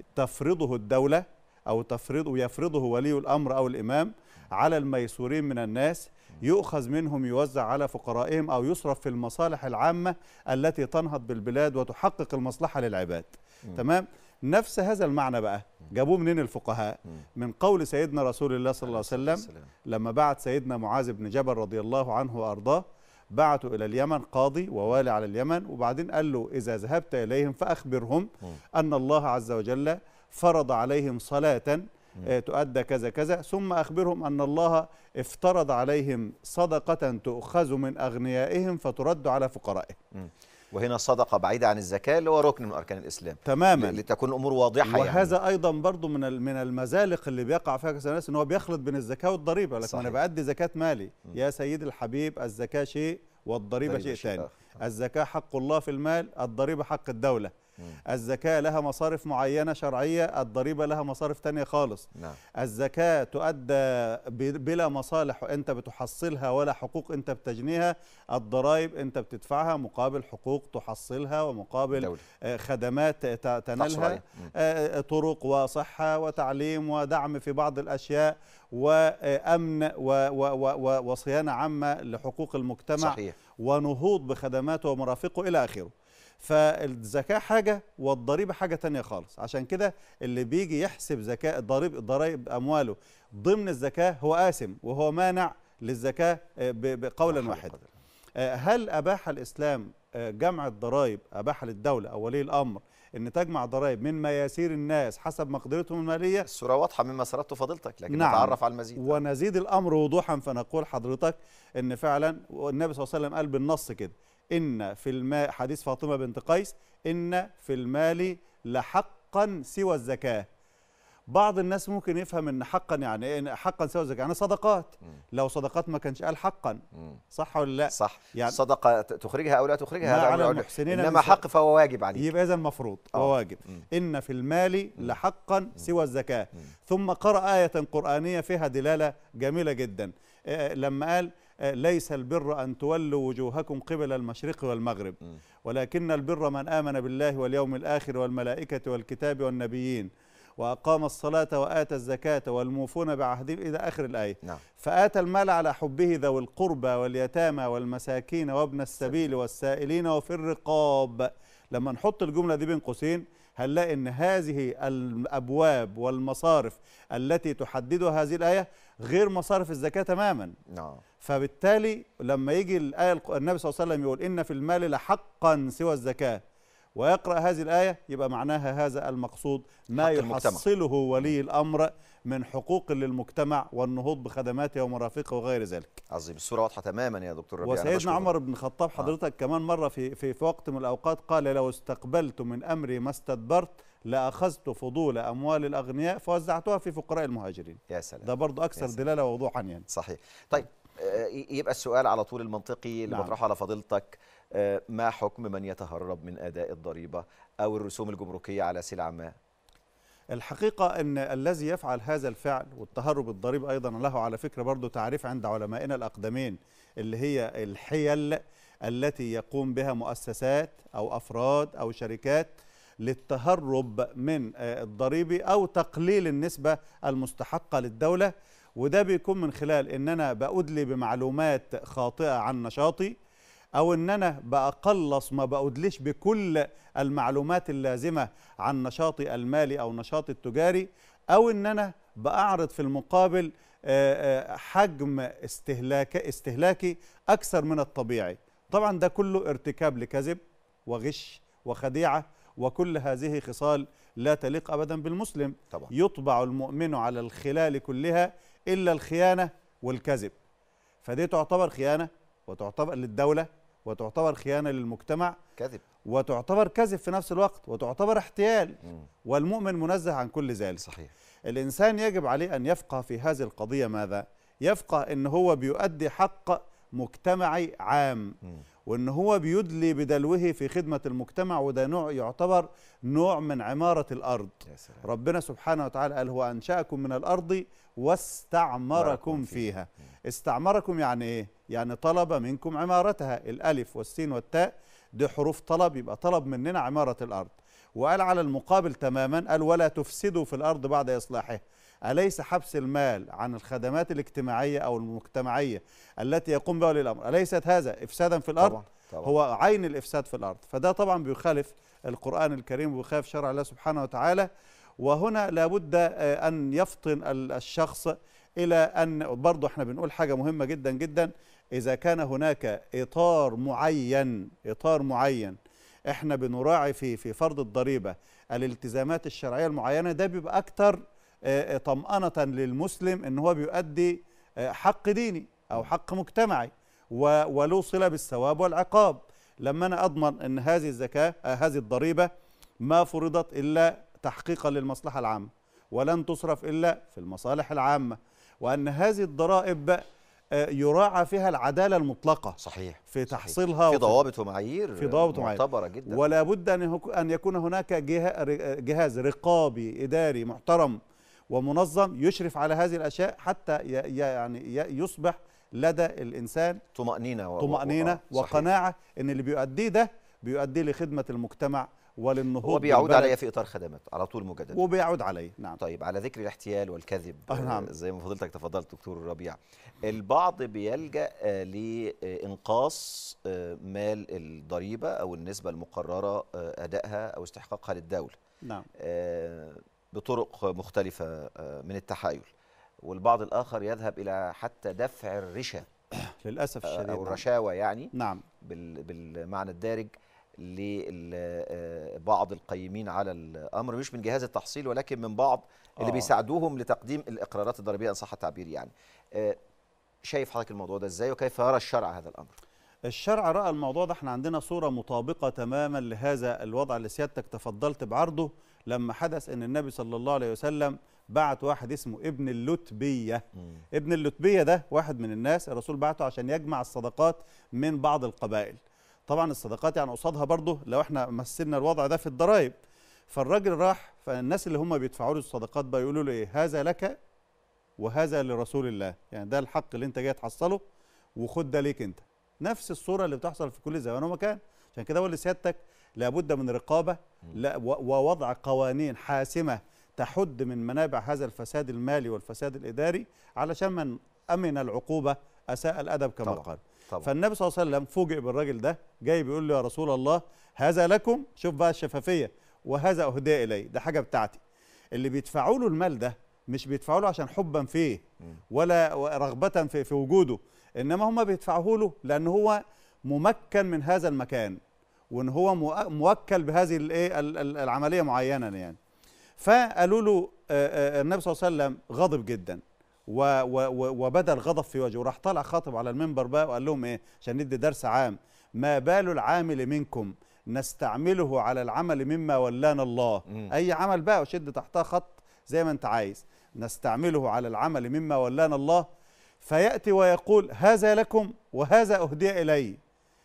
تفرضه الدوله او تفرضه يفرضه ولي الامر او الامام على الميسورين من الناس يؤخذ منهم يوزع على فقرائهم او يصرف في المصالح العامه التي تنهض بالبلاد وتحقق المصلحه للعباد مم. تمام نفس هذا المعنى بقى جابوه منين الفقهاء مم. من قول سيدنا رسول الله صلى الله عليه وسلم السلام. لما بعت سيدنا معاذ بن جبل رضي الله عنه وارضاه بعته الى اليمن قاضي ووالي على اليمن وبعدين قال له اذا ذهبت اليهم فاخبرهم مم. ان الله عز وجل فرض عليهم صلاه آه، تؤدى كذا كذا ثم أخبرهم أن الله افترض عليهم صدقة تؤخذ من أغنيائهم فترد على فقرائهم وهنا الصدقه بعيده عن الزكاه اللي هو ركن من اركان الاسلام تماما لتكون الامور واضحه يعني وهذا ايضا برضو من ال- من المزالق اللي بيقع فيها كثير ناس ان هو بيخلط بين الزكاه والضريبه لكن انا صحيح. بادي زكاه مالي يا سيدي الحبيب الزكاه شيء والضريبه ضريبة شيء شيء ثاني آخر. الزكاه حق الله في المال الضريبه حق الدوله الزكاه لها مصارف معينه شرعيه الضريبه لها مصارف تانية خالص نعم الزكاة تؤدى ب- بلا مصالح أنت بتحصلها ولا حقوق أنت بتجنيها الضرائب أنت بتدفعها مقابل حقوق تحصلها ومقابل دولة. آه، خدمات ت- تحصل تنالها عليها. مم. آه، طرق وصحة وتعليم ودعم في بعض الأشياء وأمن و- و- و- و- وصيانة عامة لحقوق المجتمع صحيح ونهوض بخدماته ومرافقه إلى آخره فالزكاة حاجة والضريبة حاجة تانية خالص عشان كده اللي بيجي يحسب زكاة ضريب ضرائب أمواله ضمن الزكاة هو آثم وهو مانع للزكاة آه، ب- بقولا حول واحدا وقدر. آه، هل أباح الإسلام آه، جمع الضرائب أباح للدولة أو ولي الأمر أن تجمع ضرائب من مياسير الناس حسب مقدرتهم المالية الصوره واضحه مما سردته فضيلتك لكن نعم. نتعرف على المزيد ونزيد الامر وضوحا فنقول حضرتك ان فعلا والنبي صلى الله عليه وسلم قال بالنص كده ان في الماء حديث فاطمه بنت قيس ان في المال لحقا سوى الزكاه بعض الناس ممكن يفهم ان حقا يعني ايه إن حقا سوى الزكاه يعني صدقات لو صدقات ما كانش قال حقا مم. صح ولا لا صح يعني- يعني صدقه ت- تخرجها او لا تخرجها ما هذا على أمر علم. المحسنين انما من حق فهو واجب عليك يبقى اذا المفروض آه. وواجب مم. ان في المال لحقا سوى الزكاه ثم قرأ آية قرآنية فيها دلالة جميلة جدا آه، لما قال آه، ليس البر أن تولوا وجوهكم قبل المشرق والمغرب مم. ولكن البر من آمن بالله واليوم الآخر والملائكة والكتاب والنبيين وأقام الصلاة وآتى الزكاة والموفون بعهدهم إلى آخر الآية نعم فآتى المال على حبه ذوي القربى واليتامى والمساكين وابن السبيل والسائلين وفي الرقاب لما نحط الجملة دي بين قوسين هنلاقي ان هذه الابواب والمصارف التي تحددها هذه الايه غير مصارف الزكاه تماما نعم فبالتالي لما يجي الايه الق- النبي صلى الله عليه وسلم يقول ان في المال لحقا سوى الزكاه ويقرا هذه الايه يبقى معناها هذا المقصود ما حق المجتمع. يحصله ولي الامر من حقوق للمجتمع والنهوض بخدماته ومرافقه وغير ذلك عظيم الصوره واضحه تماما يا دكتور ربيع أنا وسيدنا بشكرك. عمر بن الخطاب حضرتك كمان مره في في في وقت من الاوقات قال لو استقبلت من امري ما استدبرت لاخذت فضول اموال الاغنياء فوزعتها في فقراء المهاجرين يا سلام ده برضو اكثر يا سلام. دلاله ووضوحا يعني صحيح طيب آه، ي- يبقى السؤال على طول المنطقي اللي نعم. بطرحه على فضيلتك آه، ما حكم من يتهرب من اداء الضريبه او الرسوم الجمركيه على سلع ما الحقيقة أن الذي يفعل هذا الفعل والتهرب الضريبي أيضا له على فكرة برضو تعريف عند علمائنا الأقدمين اللي هي الحيل التي يقوم بها مؤسسات أو أفراد أو شركات للتهرب من آه، الضريبي أو تقليل النسبة المستحقة للدولة وده بيكون من خلال ان انا بأدلي بمعلومات خاطئة عن نشاطي او ان انا بقلص ما بأدليش بكل المعلومات اللازمة عن نشاطي المالي او نشاطي التجاري او ان انا باعرض في المقابل آه، آه، حجم استهلاك استهلاكي اكثر من الطبيعي طبعا ده كله ارتكاب لكذب وغش وخديعة وكل هذه خصال لا تليق ابدا بالمسلم طبعا يطبع المؤمن على الخلال كلها الا الخيانه والكذب فدي تعتبر خيانه وتعتبر للدوله وتعتبر خيانه للمجتمع كذب وتعتبر كذب في نفس الوقت وتعتبر احتيال مم. والمؤمن منزه عن كل ذلك صحيح الانسان يجب عليه ان يفقه في هذه القضيه ماذا يفقه ان هو بيؤدي حق مجتمعي عام مم. وان هو بيدلي بدلوه في خدمه المجتمع وده نوع يعتبر نوع من عماره الارض يا سلام ربنا سبحانه وتعالى قال هو انشاكم من الارض واستعمركم فيها استعمركم يعني ايه يعني طلب منكم عمارتها الالف والسين والتاء دي حروف طلب يبقى طلب مننا عماره الارض وقال على المقابل تماما قال ولا تفسدوا في الارض بعد اصلاحها اليس حبس المال عن الخدمات الاجتماعيه او المجتمعيه التي يقوم بها ولي الامر اليست هذا افسادا في الارض طبعا طبعا هو عين الافساد في الارض فده طبعا بيخالف القران الكريم وبيخالف شرع الله سبحانه وتعالى وهنا لابد آه، ان يفطن ال- الشخص الى ان برضه احنا بنقول حاجه مهمه جدا جدا اذا كان هناك اطار معين اطار معين احنا بنراعي في في فرض الضريبه الالتزامات الشرعيه المعينه ده بيبقى اكتر آه، آه، طمأنة للمسلم ان هو بيؤدي آه، حق ديني او حق مجتمعي و- وله صلة بالثواب والعقاب لما انا اضمن ان هذه الزكاة آه، هذه الضريبة ما فرضت الا تحقيقا للمصلحة العامة ولن تصرف الا في المصالح العامة وان هذه الضرائب آه، يراعى فيها العدالة المطلقة صحيح في صحيح. تحصيلها في وفي- ضوابط ومعايير في ضوابط ومعايير. معتبره جدا ولا بد ان يكون- ان يكون هناك جه- جهاز رقابي اداري محترم ومنظم يشرف على هذه الاشياء حتى ي- ي- يعني ي- يصبح لدى الانسان طمأنينة و- طمأنينة آه، صحيح. وقناعة ان اللي بيؤديه ده بيؤديه لخدمة المجتمع وللنهوض هو بيعود بالبلد عليا في اطار خدمات على طول مجددا وبيعود عليه نعم طيب على ذكر الاحتيال والكذب آه، نعم. آه، زي ما فضلتك تفضلت دكتور ربيع البعض بيلجأ آه، لإنقاص آه، مال الضريبة أو النسبة المقررة آه، أدائها أو استحقاقها للدولة نعم آه، بطرق مختلفة آه، من التحايل والبعض الآخر يذهب إلى حتى دفع الرشا للاسف آه، الشديد أو نعم. الرشاوى يعني نعم بال- بالمعنى الدارج لبعض القيمين على الامر مش من جهاز التحصيل ولكن من بعض اللي آه. بيساعدوهم لتقديم الاقرارات الضريبيه ان صح التعبير يعني آه، شايف حضرتك الموضوع ده ازاي وكيف يرى الشرع هذا الامر الشرع رأى الموضوع ده احنا عندنا صورة مطابقة تماما لهذا الوضع اللي سيادتك تفضلت بعرضه لما حدث ان النبي صلى الله عليه وسلم بعت واحد اسمه ابن اللتبية ابن اللتبية ده واحد من الناس الرسول بعته عشان يجمع الصدقات من بعض القبائل طبعا الصدقات يعني قصادها برضه لو احنا مثلنا الوضع ده في الضرائب فالراجل راح فالناس اللي هم بيدفعوا له الصدقات بقى يقولوا له ايه هذا لك وهذا لرسول الله يعني ده الحق اللي انت جاي تحصله وخد ده ليك انت نفس الصوره اللي بتحصل في كل زمان ومكان عشان كده بقول لسيادتك لابد من رقابه لا و- ووضع قوانين حاسمه تحد من منابع هذا الفساد المالي والفساد الاداري علشان من امن العقوبه اساء الادب كما طبعاً. قال طبعا فالنبي صلى الله عليه وسلم فوجئ بالراجل ده جاي بيقول له يا رسول الله هذا لكم شوف بقى الشفافيه وهذا اهدي الي ده حاجه بتاعتي اللي بيدفعوا له المال ده مش بيدفعوا له عشان حبا فيه ولا رغبه في, في وجوده انما هم بيدفعوه له لان هو ممكن من هذا المكان وان هو مؤ- موكل بهذه الايه ال- ال- العمليه معينا يعني فقالوا له آه، آه، النبي صلى الله عليه وسلم غضب جدا و- و- و- وبدا الغضب في وجهه وراح طالع خاطب على المنبر بقى وقال لهم ايه عشان ندي درس عام ما بال العامل منكم نستعمله على العمل مما ولانا الله مم. اي عمل بقى وشد تحتها خط زي ما انت عايز نستعمله على العمل مما ولانا الله فياتي ويقول هذا لكم وهذا اهدي الي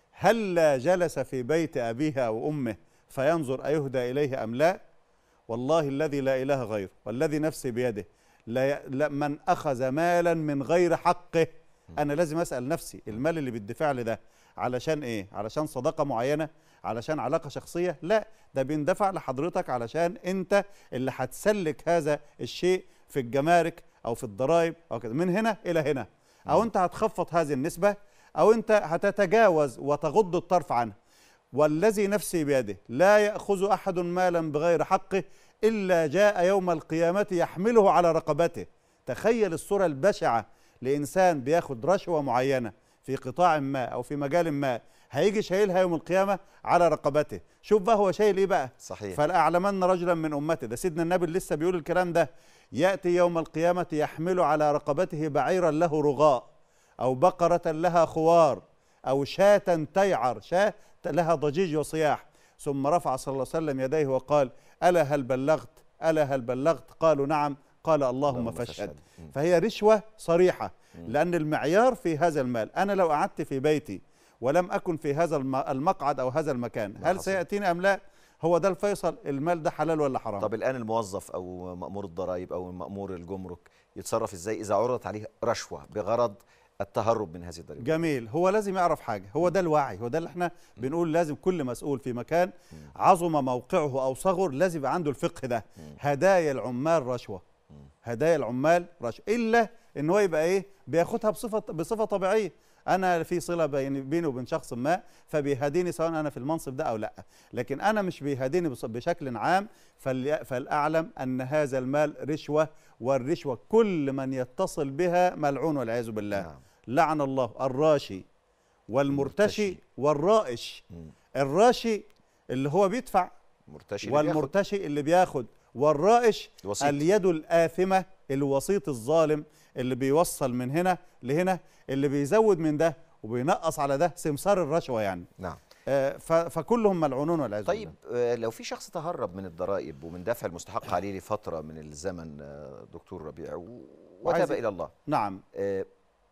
هلا جلس في بيت ابيه او امه فينظر ايهدى اليه ام لا والله الذي لا اله غيره والذي نفسي بيده لا ي... لا من اخذ مالا من غير حقه انا لازم اسال نفسي المال اللي بيدفع لي ده علشان ايه علشان صداقه معينه علشان علاقه شخصيه لا ده بيندفع لحضرتك علشان انت اللي هتسلك هذا الشيء في الجمارك او في الضرائب او كده من هنا الى هنا او انت هتخفض هذه النسبه او انت هتتجاوز وتغض الطرف عنها والذي نفسي بيده لا ياخذ احد مالا بغير حقه الا جاء يوم القيامه يحمله على رقبته تخيل الصوره البشعه لانسان بياخد رشوه معينه في قطاع ما او في مجال ما هيجي شايلها يوم القيامه على رقبته شوف بقى هو شايل ايه بقى صحيح فلأعلمن رجلا من أمته ده سيدنا النبي اللي لسه بيقول الكلام ده يأتي يوم القيامة يحمل على رقبته بعيرا له رغاء أو بقرة لها خوار أو شاة تيعر شاة لها ضجيج وصياح ثم رفع صلى الله عليه وسلم يديه وقال ألا هل بلغت ألا هل بلغت قالوا نعم قال اللهم اللهم فاشهد فاشهد. مم. فهي رشوة صريحة لأن المعيار في هذا المال أنا لو قعدت في بيتي ولم أكن في هذا الم- المقعد أو هذا المكان ما هل حصل. سيأتيني أم لا هو ده الفيصل المال ده حلال ولا حرام طب الان الموظف او مامور الضرائب او مامور الجمرك يتصرف ازاي اذا عرضت عليه رشوه بغرض التهرب من هذه الضريبه جميل هو لازم يعرف حاجة هو ده الوعي هو ده اللي احنا بنقول لازم كل مسؤول في مكان عظم موقعه أو صغر لازم يبقى عنده الفقه ده هدايا العمال رشوة هدايا العمال رشوة إلا إن هو يبقى إيه بياخدها بصفة بصفة طبيعية أنا في صلة بين بيني وبين شخص ما فبيهاديني سواء أنا في المنصب ده أو لا لكن أنا مش بيهاديني بص- بشكل عام فلي- فالأعلم أن هذا المال رشوة والرشوة كل من يتصل بها ملعون والعياذ بالله نعم. لعن الله الراشي والمرتشي المرتشي. والرائش مم. الراشي اللي هو بيدفع مرتشي اللي بياخد. والمرتشي اللي بياخد والرائش الوسيط. اليد الآثمة الوسيط الظالم اللي بيوصل من هنا لهنا اللي بيزود من ده وبينقص على ده سمسار الرشوة يعني نعم آه، ف- فكلهم ملعونون والعياذ طيب بالله آه، لو في شخص تهرب من الضرائب ومن دفع المستحق عليه لفتره من الزمن آه، دكتور ربيع و- وعايز وتاب ي- الى الله نعم آه،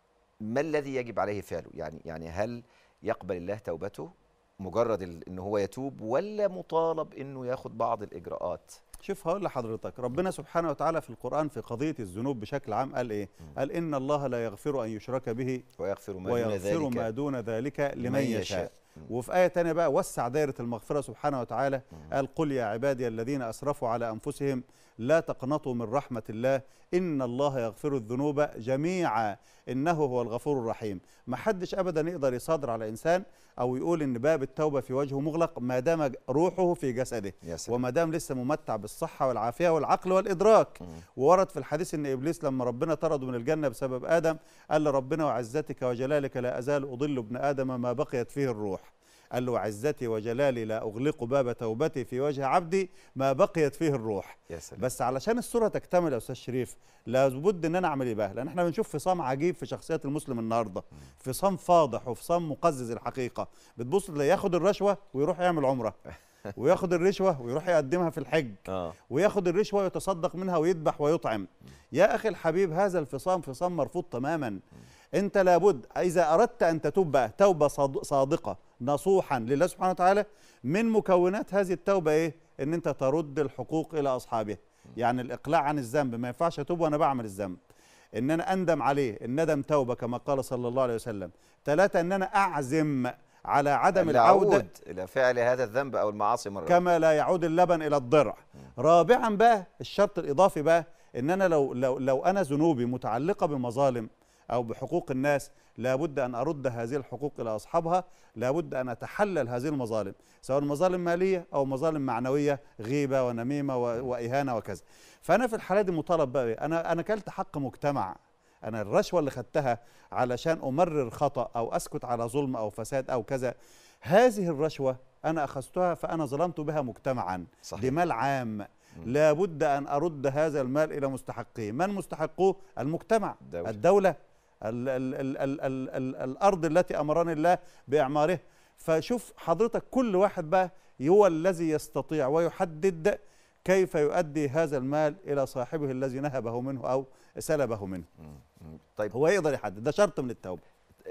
ما الذي يجب عليه فعله يعني يعني هل يقبل الله توبته مجرد ال- ان هو يتوب ولا مطالب انه ياخد بعض الاجراءات شوف هقول لحضرتك ربنا سبحانه وتعالى في القرآن في قضية الذنوب بشكل عام قال إيه قال إن الله لا يغفر أن يشرك به ويغفر ما دون ويغفر ذلك ما دون ذلك لمن من يشاء يشاء. وفي آية تانية بقى وسع دائرة المغفرة سبحانه وتعالى قال قل يا عبادي الذين أسرفوا على أنفسهم لا تقنطوا من رحمة الله إن الله يغفر الذنوب جميعا إنه هو الغفور الرحيم ما حدش أبدا يقدر يصادر على إنسان أو يقول إن باب التوبة في وجهه مغلق ما دام روحه في جسده يا سلام وما دام لسه ممتع بالصحة والعافية والعقل والإدراك وورد في الحديث ان ابليس لما ربنا طرده من الجنه بسبب ادم قال له ربنا وعزتك وجلالك لا ازال اضل ابن ادم ما بقيت فيه الروح قال له وعزتي وجلالي لا اغلق باب توبتي في وجه عبدي ما بقيت فيه الروح يا سلام بس علشان الصوره تكتمل يا استاذ شريف لابد ان انا اعمل ايه بقى لان احنا بنشوف فصام عجيب في شخصيات المسلم النهارده فصام فاضح وفصام مقزز الحقيقه بتبص تلاقيه ياخد الرشوه ويروح يعمل عمره وياخد الرشوه ويروح يقدمها في الحج اه وياخد الرشوه ويتصدق منها ويذبح ويطعم يا اخي الحبيب هذا الفصام فصام مرفوض تماما انت لابد اذا اردت ان تتوب بقى توبه صاد- صادقه نصوحا لله سبحانه وتعالى من مكونات هذه التوبه ايه ان انت ترد الحقوق الى اصحابها يعني الاقلاع عن الذنب ما ينفعش اتوب وانا بعمل الذنب ان انا اندم عليه الندم توبه كما قال صلى الله عليه وسلم ثلاثه ان انا اعزم على عدم لا العوده أعود الى فعل هذا الذنب او المعاصي مره كما لا يعود اللبن الى الضرع رابعا بقى الشرط الاضافي بقى ان انا لو لو لو انا ذنوبي متعلقه بمظالم او بحقوق الناس لابد ان ارد هذه الحقوق الى اصحابها لابد ان اتحلل هذه المظالم سواء مظالم ماليه او مظالم معنويه غيبه ونميمه و- واهانه وكذا فانا في الحاله دي مطالب بقى إيه؟ انا انا كلت حق مجتمع انا الرشوه اللي خدتها علشان امرر خطا او اسكت على ظلم او فساد او كذا هذه الرشوه انا اخذتها فانا ظلمت بها مجتمعا صحيح. دي مال عام لابد ان ارد هذا المال الى مستحقيه من مستحقوه المجتمع الدولة. الدوله ال ال ال ال ال ال الارض التي امرني الله باعمارها فشوف حضرتك كل واحد بقى هو الذي يستطيع ويحدد كيف يؤدي هذا المال الى صاحبه الذي نهبه منه او سلبه منه مم. طيب هو يقدر يحدد ده شرط من التوبه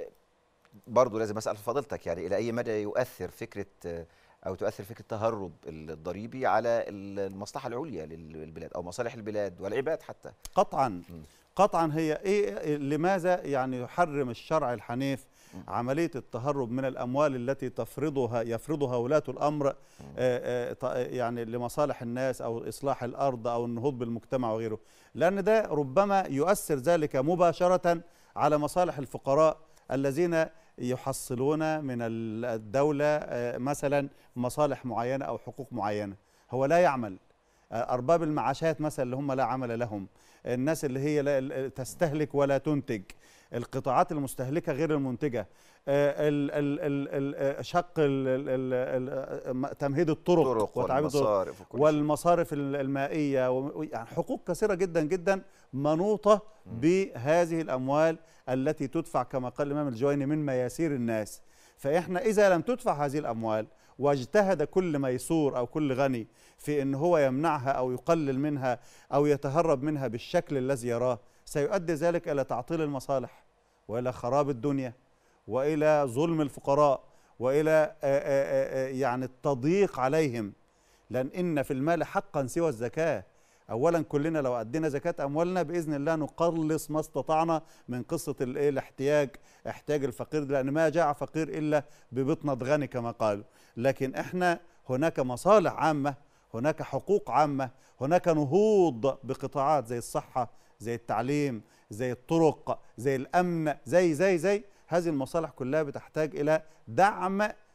برضه لازم اسال فضيلتك يعني الى اي مدى يؤثر فكره آه، او تؤثر فكره التهرب الضريبي على المصلحه العليا للبلاد او مصالح البلاد والعباد حتى قطعا قطعا هي ايه لماذا يعني يحرم الشرع الحنيف عمليه التهرب من الاموال التي تفرضها يفرضها ولاة الامر آه، آه، ط- يعني لمصالح الناس او اصلاح الارض او النهوض بالمجتمع وغيره لان ده ربما يؤثر ذلك مباشره على مصالح الفقراء الذين يحصلون من ال- الدوله آه، مثلا مصالح معينه او حقوق معينه هو لا يعمل آه، ارباب المعاشات مثلا اللي هم لا عمل لهم الناس اللي هي لا تستهلك ولا تنتج القطاعات المستهلكه غير المنتجه آه، ال- ال- ال- ال- شق ال- ال- ال- تمهيد الطرق طرق وتعميد الطرق والمصارف وكل شيء. والمصارف ال- المائيه و- يعني حقوق كثيره جدا جدا منوطه بهذه الاموال التي تدفع كما قال الامام الجويني من مياسير الناس فاحنا اذا لم تدفع هذه الاموال واجتهد كل ميسور او كل غني في ان هو يمنعها او يقلل منها او يتهرب منها بالشكل الذي يراه سيؤدي ذلك الى تعطيل المصالح والى خراب الدنيا والى ظلم الفقراء والى آه، آه، آه، يعني التضييق عليهم لان ان في المال حقا سوى الزكاه اولا كلنا لو ادينا زكاه اموالنا باذن الله نقلص ما استطعنا من قصه الايه الاحتياج احتياج الفقير لان ما جاء فقير الا ببطنه غني كما قالوا لكن احنا هناك مصالح عامه هناك حقوق عامه هناك نهوض بقطاعات زي الصحه زي التعليم زي الطرق زي الامن زي زي زي هذه المصالح كلها بتحتاج الى دعم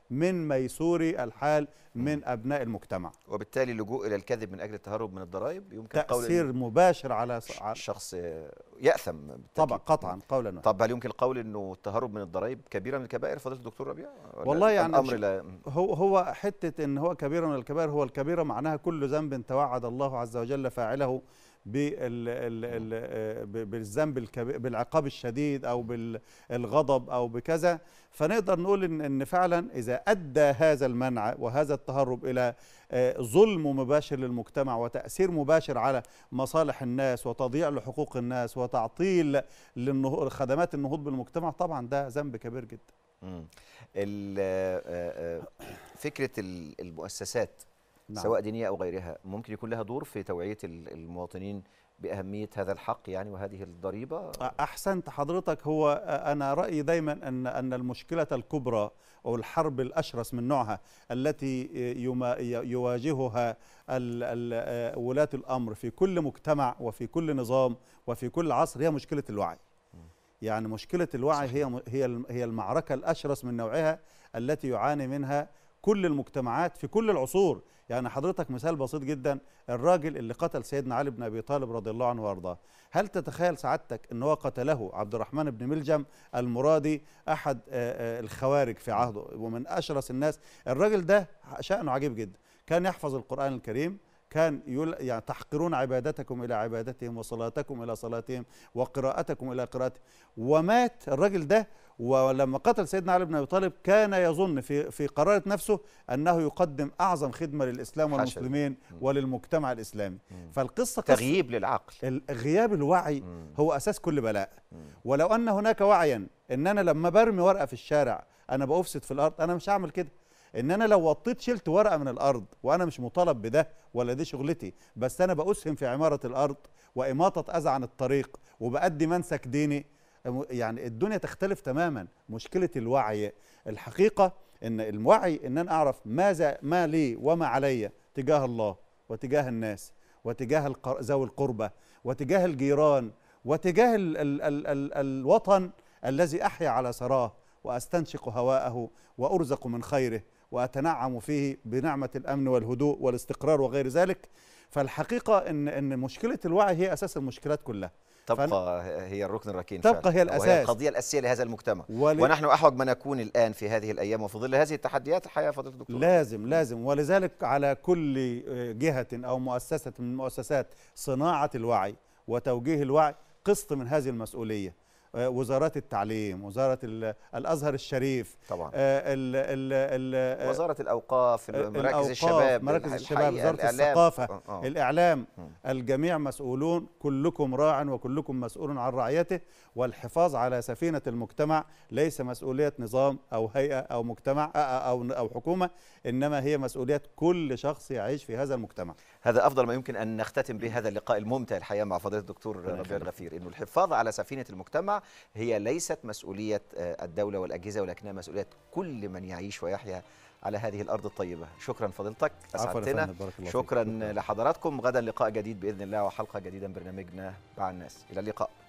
من ميسوري الحال من ابناء المجتمع وبالتالي اللجوء الى الكذب من اجل التهرب من الضرائب يمكن قول تاثير إن مباشر على على- الشخص ياثم بالتأكيد. طبعا قطعا قولا واحدا. طب هل يمكن القول انه التهرب من الضرائب كبيره من الكبائر فضيله الدكتور ربيع ولا والله يعني الامر مش- لا هو هو حته ان هو كبير من الكبائر هو الكبيره معناها كل ذنب توعد الله عز وجل فاعله بال ال ال ب- بالذنب الكبير بالعقاب الشديد او بالغضب او بكذا فنقدر نقول ان ان فعلا اذا ادى هذا المنع وهذا التهرب الى آه، ظلم مباشر للمجتمع وتاثير مباشر على مصالح الناس وتضييع لحقوق الناس وتعطيل للنهو- خدمات النهوض بالمجتمع طبعا ده ذنب كبير جدا مم. ال- آه، آه، فكره ال- المؤسسات نعم. سواء دينيه او غيرها ممكن يكون لها دور في توعيه ال- المواطنين باهميه هذا الحق يعني وهذه الضريبه احسنت حضرتك هو انا رايي دايما ان ان المشكله الكبرى او الحرب الاشرس من نوعها التي يما- يواجهها ال- ال- ولاة الامر في كل مجتمع وفي كل نظام وفي كل عصر هي مشكله الوعي يعني مشكله الوعي هي م- هي الم- هي المعركه الاشرس من نوعها التي يعاني منها كل المجتمعات في كل العصور يعني حضرتك مثال بسيط جدا الراجل اللي قتل سيدنا علي بن ابي طالب رضي الله عنه وارضاه هل تتخيل سعادتك ان هو قتله عبد الرحمن بن ملجم المرادي احد آه، آه، الخوارج في عهده ومن اشرس الناس الراجل ده شانه عجيب جدا كان يحفظ القران الكريم كان يقول يعني تحقرون عبادتكم الى عبادتهم وصلاتكم الى صلاتهم وقراءتكم الى قراءتهم ومات الراجل ده ولما قتل سيدنا علي بن ابي طالب كان يظن في في قراره نفسه انه يقدم اعظم خدمه للاسلام حاشا. والمسلمين وللمجتمع الاسلامي فالقصه قصة تغييب للعقل ال- غياب الوعي مم. هو اساس كل بلاء مم. ولو ان هناك وعيا ان انا لما برمي ورقه في الشارع انا بافسد في الارض انا مش هعمل كده ان انا لو وطيت شلت ورقه من الارض وانا مش مطالب بده ولا دي شغلتي بس انا باسهم في عماره الارض واماطه اذى عن الطريق وبادي منسك ديني يعني الدنيا تختلف تماما مشكله الوعي الحقيقه ان الوعي ان انا اعرف ماذا ما لي وما علي تجاه الله وتجاه الناس وتجاه الق- ذوي القربى وتجاه الجيران وتجاه ال ال ال ال الوطن الذي احيا على ثراه واستنشق هواءه وارزق من خيره واتنعم فيه بنعمه الامن والهدوء والاستقرار وغير ذلك فالحقيقه ان ان مشكله الوعي هي اساس المشكلات كلها تبقى هي الركن الركين تبقى فعلاً. هي وهي الأساس. القضيه الاساسيه لهذا المجتمع ول- ونحن احوج ما نكون الان في هذه الايام وفي ظل هذه التحديات الحقيقه فضيله الدكتور لازم لازم ولذلك على كل جهة أو مؤسسة من مؤسسات صناعة الوعي وتوجيه الوعي قسط من هذه المسؤولية آه، وزارات التعليم وزارة ال- الأزهر الشريف طبعا آه، ال ال ال وزاره الاوقاف آه، مراكز الأوقاف، الشباب مراكز الحقيقة الشباب وزارة الإعلام. الثقافة آه، آه. الإعلام مم. الجميع مسؤولون كلكم راع وكلكم مسؤول عن رعيته والحفاظ على سفينة المجتمع ليس مسؤولية نظام أو هيئة أو مجتمع أو أو, أو حكومة إنما هي مسؤولية كل شخص يعيش في هذا المجتمع هذا افضل ما يمكن ان نختتم به هذا اللقاء الممتع الحقيقه مع فضيله الدكتور ربيع يخليك. الغفير انه الحفاظ على سفينه المجتمع هي ليست مسؤوليه آه، الدوله والاجهزه ولكنها مسؤوليه كل من يعيش ويحيا على هذه الارض الطيبه شكرا فضيلتك عفواً يا اسعدتنا فندم، بارك الله فيك. شكرا لحضراتكم غدا لقاء جديد باذن الله وحلقه جديده من برنامجنا مع الناس الى اللقاء